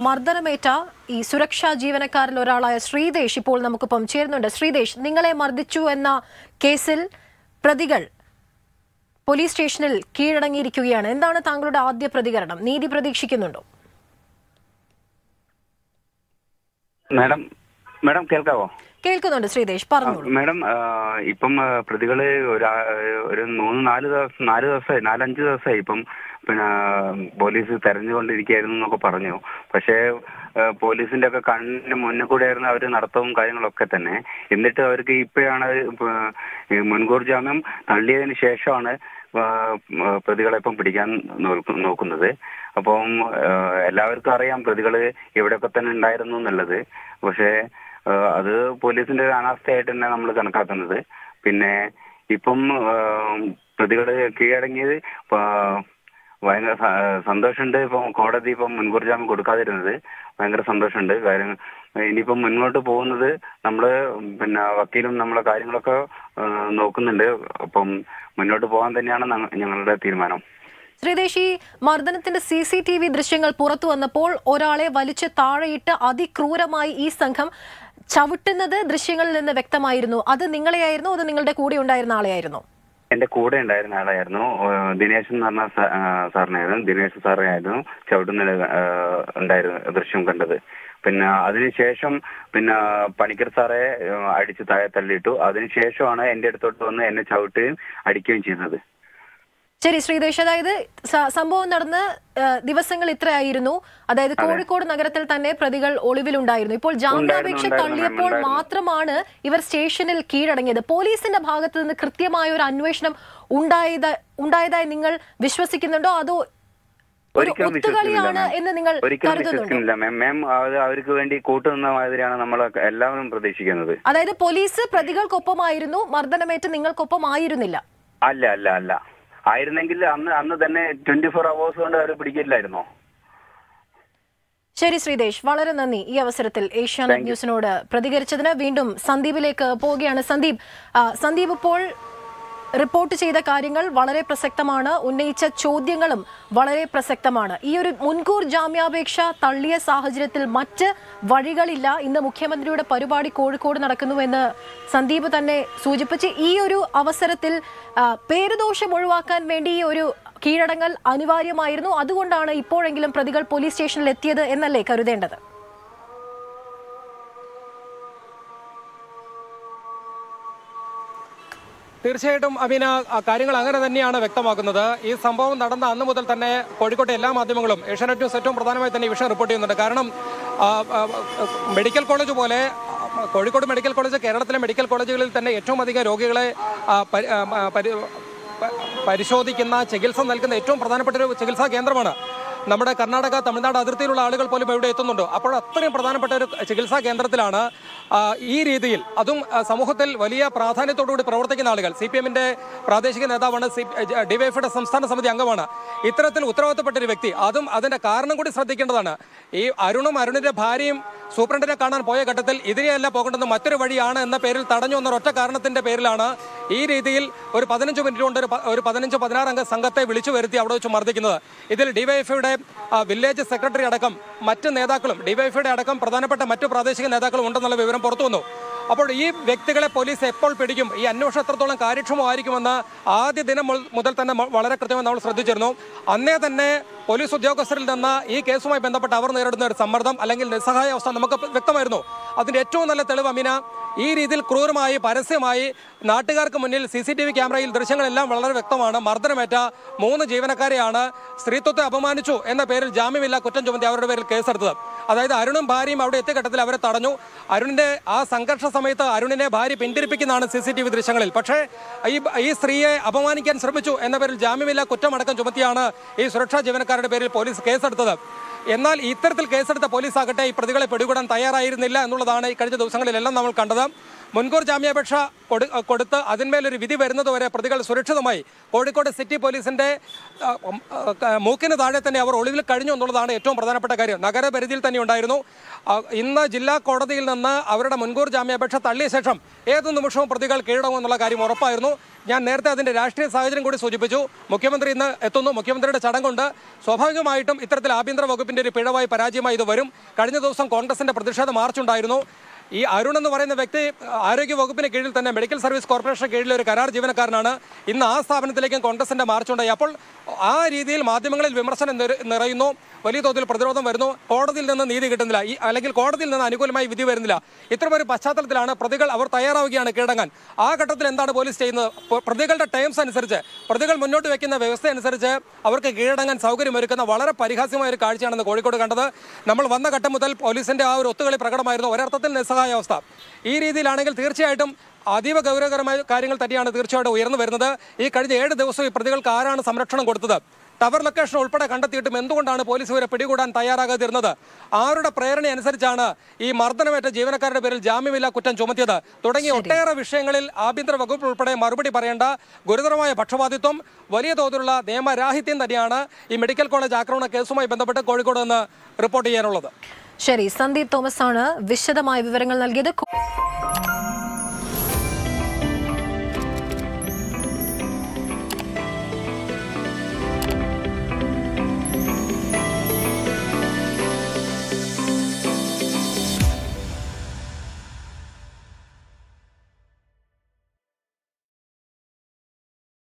മർദ്ദനമേറ്റ ഈ സുരക്ഷാ ജീവനക്കാരിൽ ഒരാളായ ശ്രീദേശ് ഇപ്പോൾ നമുക്കിപ്പം ചേരുന്നുണ്ട് ശ്രീദേശ് നിങ്ങളെ മർദ്ദിച്ചു എന്ന കേസിൽ പ്രതികൾ പോലീസ് സ്റ്റേഷനിൽ കീഴടങ്ങിയിരിക്കുകയാണ് എന്താണ് താങ്കളുടെ ആദ്യ പ്രതികരണം നീതി പ്രതീക്ഷിക്കുന്നുണ്ടോ മാഡം മാഡം കേൾക്കാവോ കേൾക്കുന്നുണ്ട് ശ്രീദേശ് പറഞ്ഞോളൂ മാഡം ആ, ഇപ്പം ആ, പ്രതികള് ഒരു ഒരു മൂന്ന് നാല് ദിവസം നാല് ദിവസമായി നാലഞ്ച് ദിവസമായി ഇപ്പം പിന്നെ പോലീസ് തെരഞ്ഞുകൊണ്ടിരിക്കുകയായിരുന്നു എന്നൊക്കെ പറഞ്ഞു പക്ഷേ ആ, പോലീസിന്റെ ഒക്കെ കണ്ണിന് മുന്നിൽ കൂടെയായിരുന്നു അവർ നടത്തവും കാര്യങ്ങളൊക്കെ തന്നെ എന്നിട്ട് അവർക്ക് ഇപ്പോഴാണ് ഇപ്പൊ, ഈ മുൻകൂർ ജാമ്യം തള്ളിയതിന് ശേഷമാണ് ആ, ആ, പ്രതികളെ ഇപ്പം പിടിക്കാൻ നോക്കു- നോക്കുന്നത് അപ്പം ആ, എല്ലാവർക്കും അറിയാം പ്രതികള് ഇവിടെയൊക്കെ തന്നെ ഉണ്ടായിരുന്നു എന്നുള്ളത് പക്ഷേ ആ, അത് പോലീസിന്റെ ഒരു അനാസ്ഥയായിട്ട് തന്നെ നമ്മൾ കണക്കാക്കുന്നത് പിന്നെ ഇപ്പം ആ, പ്രതികള് കീഴടങ്ങിയത് ആ, ഭയങ്കര സ- സന്തോഷമുണ്ട് ഇപ്പം കോടതി ഇപ്പം മുൻകൂർ ജാമ്യം കൊടുക്കാതിരുന്നത് ഭയങ്കര സന്തോഷമുണ്ട് കാര്യം ഇനിയിപ്പം മുന്നോട്ട് പോകുന്നത് നമ്മള് പിന്നെ വക്കീലും നമ്മളെ കാര്യങ്ങളൊക്കെ ആ, നോക്കുന്നുണ്ട് അപ്പം മുന്നോട്ട് പോകാൻ തന്നെയാണ് ഞങ്ങ- ഞങ്ങളുടെ തീരുമാനം ശ്രീദേശ് ഈ മർദ്ദനത്തിന്റെ സി സി ടി വി ദൃശ്യങ്ങൾ പുറത്തു വന്നപ്പോൾ ഒരാളെ വലിച്ച് താഴെയിട്ട് അതിക്രൂരമായി ഈ സംഘം ചവിട്ടുന്നത് ദൃശ്യങ്ങളിൽ നിന്ന് വ്യക്തമായിരുന്നു അത് നിങ്ങളെയായിരുന്നു അത് നിങ്ങളുടെ കൂടെ ഉണ്ടായിരുന്ന ആളെയായിരുന്നു എന്റെ കൂടെ ഉണ്ടായിരുന്ന ആളായിരുന്നു ഏഹ് ദിനേശ് എന്ന് പറഞ്ഞ സാ- ആ, സാറിനായിരുന്നു ദിനേശ് സാറായിരുന്നു ചവിട്ടുന്ന ഏഹ് ഉണ്ടായിരുന്നു ദൃശ്യം കണ്ടത് പിന്നെ അതിനുശേഷം പിന്നെ പണിക്കർ സാറെ ഏഹ് അടിച്ച് താഴെ തള്ളിയിട്ടു അതിനുശേഷമാണ് എന്റെ അടുത്തോട്ട് വന്ന് എന്നെ ചവിട്ടുകയും അടിക്കുകയും ചെയ്യുന്നത് ശരി ശ്രീദേശ് അതായത് സ- സംഭവം നടന്ന് ഏഹ്, ദിവസങ്ങൾ ഇത്രയായിരുന്നു അതായത് കോഴിക്കോട് നഗരത്തിൽ തന്നെ പ്രതികൾ ഒളിവിലുണ്ടായിരുന്നു ഇപ്പോൾ ജാമ്യാപേക്ഷ ഉണ്ടായിരുന്നു, തള്ളിയപ്പോൾ ഉണ്ടായിരുന്നു. മാത്രമാണ് ഇവർ സ്റ്റേഷനിൽ കീഴടങ്ങിയത് പോലീസിന്റെ ഭാഗത്ത് നിന്ന് കൃത്യമായ ഒരു അന്വേഷണം ഉണ്ടായത് ഉണ്ടായതായി നിങ്ങൾ വിശ്വസിക്കുന്നുണ്ടോ അതോ ഒരു ഒരിക്കലും വിശ്വസിക്കുന്നില്ല ഒത്തുകളിയാണ് മാം. എന്ന് നിങ്ങൾ ഒരിക്കലും കരുതുന്നുണ്ടോ വിശ്വസിക്കുന്നില്ല മാം മാം അത് അവർക്ക് വേണ്ടി കൂട്ടുനിന്ന മാതിരിയാണ് നമ്മൾ എല്ലാവരും പ്രതീക്ഷിക്കുന്നത് അതായത് പോലീസ് പ്രതികൾക്കൊപ്പമായിരുന്നു മർദ്ദനമേറ്റ് നിങ്ങൾക്കൊപ്പം ആയിരുന്നില്ല അല്ല അല്ല അല്ല ആയിരുന്നെങ്കിൽ അന്ന് അന്ന് തന്നെ ട്വന്റി ഫോർ അവേഴ്സ് കൊണ്ട് അവർ പിടിക്കില്ലായിരുന്നോ ശരി ശ്രീദേശ് വളരെ നന്ദി ഈ അവസരത്തിൽ ഏഷ്യാനെറ്റ് ന്യൂസിനോട് പ്രതികരിച്ചതിന് വീണ്ടും സന്ദീപിലേക്ക് പോവുകയാണ് സന്ദീപ് ആ, സന്ദീപ് ഇപ്പോൾ റിപ്പോർട്ട് ചെയ്ത കാര്യങ്ങൾ വളരെ പ്രസക്തമാണ് ഉന്നയിച്ച ചോദ്യങ്ങളും വളരെ പ്രസക്തമാണ് ഈ ഒരു മുൻകൂർ ജാമ്യാപേക്ഷ തള്ളിയ സാഹചര്യത്തിൽ മറ്റ് വഴികളില്ല ഇന്ന് മുഖ്യമന്ത്രിയുടെ പരിപാടി കോഴിക്കോട് നടക്കുന്നുവെന്ന് സന്ദീപ് തന്നെ സൂചിപ്പിച്ച് ഈ ഒരു അവസരത്തിൽ ആ, പേരുദോഷം ഒഴിവാക്കാൻ വേണ്ടി ഈ ഒരു കീഴടങ്ങൽ അനിവാര്യമായിരുന്നു അതുകൊണ്ടാണ് ഇപ്പോഴെങ്കിലും പ്രതികൾ പോലീസ് സ്റ്റേഷനിൽ എത്തിയത് എന്നല്ലേ കരുതേണ്ടത് തീർച്ചയായിട്ടും അമീന ആ കാര്യങ്ങൾ അങ്ങനെ തന്നെയാണ് വ്യക്തമാക്കുന്നത് ഈ സംഭവം നടന്ന അന്ന് മുതൽ തന്നെ കോഴിക്കോട്ടെ എല്ലാ മാധ്യമങ്ങളും ഏഷ്യാനെറ്റ് ന്യൂസ് ഏറ്റവും പ്രധാനമായി തന്നെ ഈ വിഷയം റിപ്പോർട്ട് ചെയ്യുന്നുണ്ട് കാരണം ആ, ആ, മെഡിക്കൽ കോളേജ് പോലെ ആ, കോഴിക്കോട് മെഡിക്കൽ കോളേജ് കേരളത്തിലെ മെഡിക്കൽ കോളേജുകളിൽ തന്നെ ഏറ്റവും അധികം രോഗികളെ ആ, പരി- ആ, ആ, പരി- പ- പരിശോധിക്കുന്ന ചികിത്സ നൽകുന്ന ഏറ്റവും പ്രധാനപ്പെട്ട ഒരു ചികിത്സാ കേന്ദ്രമാണ് നമ്മുടെ കർണാടക തമിഴ്നാട് അതിർത്തിയിലുള്ള ആളുകൾ പോലും ഇവിടെ എത്തുന്നുണ്ട് അപ്പോൾ അത്രയും പ്രധാനപ്പെട്ട ഒരു ചികിത്സാ കേന്ദ്രത്തിലാണ് ആ, ഈ രീതിയിൽ അതും ആ, സമൂഹത്തിൽ വലിയ പ്രാധാന്യത്തോടുകൂടി പ്രവർത്തിക്കുന്ന ആളുകൾ സി പി എമ്മിന്റെ പ്രാദേശിക നേതാവാണ് സി ഡിവൈഎഫിയുടെ സംസ്ഥാന സമിതി അംഗമാണ് ഇത്തരത്തിൽ ഉത്തരവാദിത്തപ്പെട്ട ഒരു വ്യക്തി അതും അതിന്റെ കാരണം കൂടി ശ്രദ്ധിക്കേണ്ടതാണ് ഈ അരുണും അരുണിന്റെ ഭാര്യയും സൂപ്രണ്ടിനെ കാണാൻ പോയ ഘട്ടത്തിൽ ഇതിനെയല്ല പോകേണ്ടത് മറ്റൊരു വഴിയാണ് എന്ന പേരിൽ തടഞ്ഞു എന്ന ഒറ്റ കാരണത്തിന്റെ പേരിലാണ് ഈ രീതിയിൽ ഒരു പതിനഞ്ച് മിനിറ്റ് കൊണ്ട് ഒരു പ- ഒരു പതിനഞ്ച് പതിനാറ് അംഗ സംഘത്തെ വിളിച്ചു വരുത്തി അവിടെ വെച്ച് മർദ്ദിക്കുന്നത് ഇതിൽ ഡിവൈഎഫ്ഐയുടെ വില്ലേജ് സെക്രട്ടറി അടക്കം മറ്റ് നേതാക്കളും ഡിവൈഎഫ്ഐയുടെ അടക്കം പ്രധാനപ്പെട്ട മറ്റു പ്രാദേശിക നേതാക്കളും ഉണ്ടെന്നുള്ള വിവരം പുറത്തു വന്നു അപ്പോൾ ഈ വ്യക്തികളെ പോലീസ് എപ്പോൾ പിടിക്കും ഈ അന്വേഷണം എത്രത്തോളം കാര്യക്ഷമമായിരിക്കുമെന്ന് ആദ്യ ദിനം മുതൽ- മുതൽ തന്നെ മ- വളരെ കൃത്യമായി നമ്മൾ ശ്രദ്ധിച്ചിരുന്നു അന്നേ തന്നെ പോലീസ് ഉദ്യോഗസ്ഥരിൽ നിന്ന് ഈ കേസുമായി ബന്ധപ്പെട്ട് അവർ നേരിടുന്ന ഒരു സമ്മർദ്ദം അല്ലെങ്കിൽ നിസ്സഹായ അവസ്ഥ നമുക്ക് വ്യക്തമായിരുന്നു അതിന്റെ ഏറ്റവും നല്ല തെളിവ് അമീന ഈ രീതിയിൽ ക്രൂരമായി പരസ്യമായി നാട്ടുകാർക്ക് മുന്നിൽ സി സി ടി വി ക്യാമറയിൽ ദൃശ്യങ്ങളെല്ലാം വളരെ വ്യക്തമാണ് മർദ്ദനമേറ്റ മൂന്ന് ജീവനക്കാരെയാണ് സ്ത്രീത്വത്തെ അപമാനിച്ചു എന്ന പേരിൽ ജാമ്യമില്ല കുറ്റം ചുമത്തി അവരുടെ പേരിൽ കേസെടുത്തത് അതായത് അരുണും ഭാര്യയും അവിടെ എത്തിയ ഘട്ടത്തിൽ അവരെ തടഞ്ഞു അരുണിന്റെ ആ സംഘർഷ സമയത്ത് അരുണിനെ ഭാര്യ പിന്തിരിപ്പിക്കുന്നതാണ് സി സി ടി വി ദൃശ്യങ്ങളിൽ പക്ഷേ ഈ ഈ സ്ത്രീയെ അപമാനിക്കാൻ ശ്രമിച്ചു എന്ന പേരിൽ ജാമ്യമില്ല കുറ്റമടക്കം ചുമത്തിയാണ് ഈ സുരക്ഷാ ജീവനക്കാരുടെ പേരിൽ പോലീസ് കേസെടുത്തത് എന്നാൽ ഇത്തരത്തിൽ കേസെടുത്ത പോലീസ് ആകട്ടെ ഈ പ്രതികളെ പിടികൂടാൻ തയ്യാറായിരുന്നില്ല എന്നുള്ളതാണ് ഈ കഴിഞ്ഞ ദിവസങ്ങളിലെല്ലാം നമ്മൾ കണ്ടത് മുൻകൂർ ജാമ്യാപേക്ഷ കൊടു- കൊടുത്ത് അതിന്മേലൊരു വിധി വരുന്നതുവരെ പ്രതികൾ സുരക്ഷിതമായി കോഴിക്കോട് സിറ്റി പോലീസിന്റെ ആ, ഉം, ആ, ക- മൂക്കിന് താഴെ തന്നെ അവർ ഒളിവിൽ കഴിഞ്ഞു എന്നുള്ളതാണ് ഏറ്റവും പ്രധാനപ്പെട്ട കാര്യം നഗരപരിധിയിൽ തന്നെ ഉണ്ടായിരുന്നു ആ, ഇന്ന് ജില്ലാ കോടതിയിൽ നിന്ന് അവരുടെ മുൻകൂർ ജാമ്യാപേക്ഷ തള്ളിയ ശേഷം ഏത് നിമിഷവും പ്രതികൾ കീഴടങ്ങും എന്നുള്ള കാര്യം ഉറപ്പായിരുന്നു ഞാൻ നേരത്തെ അതിന്റെ രാഷ്ട്രീയ സാഹചര്യം കൂടി സൂചിപ്പിച്ചു മുഖ്യമന്ത്രി ഇന്ന് എത്തുന്നു മുഖ്യമന്ത്രിയുടെ ചടങ്ങുണ്ട് സ്വാഭാവികമായിട്ടും ഇത്തരത്തിൽ ആഭ്യന്തര വകുപ്പിന്റെ പോലീസിന്റെ ഒരു പിഴവായി പരാജയമായി ഇത് വരും കഴിഞ്ഞ ദിവസം കോൺഗ്രസിന്റെ പ്രതിഷേധ മാർച്ച് ഉണ്ടായിരുന്നു ഈ അരുൺ എന്ന് പറയുന്ന വ്യക്തി ആരോഗ്യ വകുപ്പിന് കീഴിൽ തന്നെ മെഡിക്കൽ സർവീസ് കോർപ്പറേഷൻ കീഴിലെ ഒരു കരാർ ജീവനക്കാരനാണ് ഇന്ന് ആ സ്ഥാപനത്തിലേക്കും കോൺഗ്രസിന്റെ മാർച്ച് ഉണ്ടായി അപ്പോൾ ആ രീതിയിൽ മാധ്യമങ്ങളിൽ വിമർശനം നിര- നിറയുന്നു വലിയ തോതിൽ പ്രതിരോധം വരുന്നു കോടതിയിൽ നിന്ന് നീതി കിട്ടുന്നില്ല ഈ അല്ലെങ്കിൽ കോടതിയിൽ നിന്ന് അനുകൂലമായി വിധി വരുന്നില്ല ഇത്തരമൊരു പശ്ചാത്തലത്തിലാണ് പ്രതികൾ അവർ തയ്യാറാവുകയാണ് കീഴടങ്ങാൻ ആ ഘട്ടത്തിൽ എന്താണ് പോലീസ് ചെയ്യുന്നത് പ- പ്രതികളുടെ ടേംസ് അനുസരിച്ച് പ്രതികൾ മുന്നോട്ട് വെക്കുന്ന വ്യവസ്ഥ അനുസരിച്ച് അവർക്ക് കീഴടങ്ങാൻ സൗകര്യമൊരുക്കുന്ന വളരെ പരിഹാസ്യമായ ഒരു കാഴ്ചയാണെന്ന് കോഴിക്കോട് കണ്ടത് നമ്മൾ വന്ന ഘട്ടം മുതൽ പോലീസിന്റെ ആ ഒരു ഒത്തുകളി പ്രകടമായിരുന്നു ഒരർത്ഥത്തിൽ നിസ്സഹായാവസ്ഥ ഈ രീതിയിലാണെങ്കിൽ തീർച്ചയായിട്ടും അതീവ ഗൗരവകരമായ കാര്യങ്ങൾ തന്നെയാണ് തീർച്ചയായിട്ടും ഉയർന്നു വരുന്നത് ഈ കഴിഞ്ഞ ഏഴ് ദിവസം ഈ പ്രതികൾക്ക് ആരാണ് സംരക്ഷണം കൊടുത്തത് ടവർ ലൊക്കേഷൻ ഉൾപ്പെടെ കണ്ടെത്തിയിട്ടും എന്തുകൊണ്ടാണ് പോലീസ് ഇവരെ പിടികൂടാൻ തയ്യാറാകാതിരുന്നത് ആരുടെ പ്രേരണ അനുസരിച്ചാണ് ഈ മർദ്ദനമേറ്റ ജീവനക്കാരുടെ പേരിൽ ജാമ്യമില്ലാ കുറ്റം ചുമത്തിയത് തുടങ്ങിയ ഒട്ടേറെ വിഷയങ്ങളിൽ ആഭ്യന്തര വകുപ്പ് ഉൾപ്പെടെ മറുപടി പറയേണ്ട ഗുരുതരമായ പക്ഷപാതിത്വം വലിയ തോതിലുള്ള നിയമരാഹിത്യം തന്നെയാണ് ഈ മെഡിക്കൽ കോളേജ് ആക്രമണ കേസുമായി ബന്ധപ്പെട്ട് കോഴിക്കോട് നിന്ന് റിപ്പോർട്ട് ചെയ്യാനുള്ളത് ശരി സന്ദീപ് തോമസ് ആണ് വിശദമായ വിവരങ്ങൾ നൽകിയത്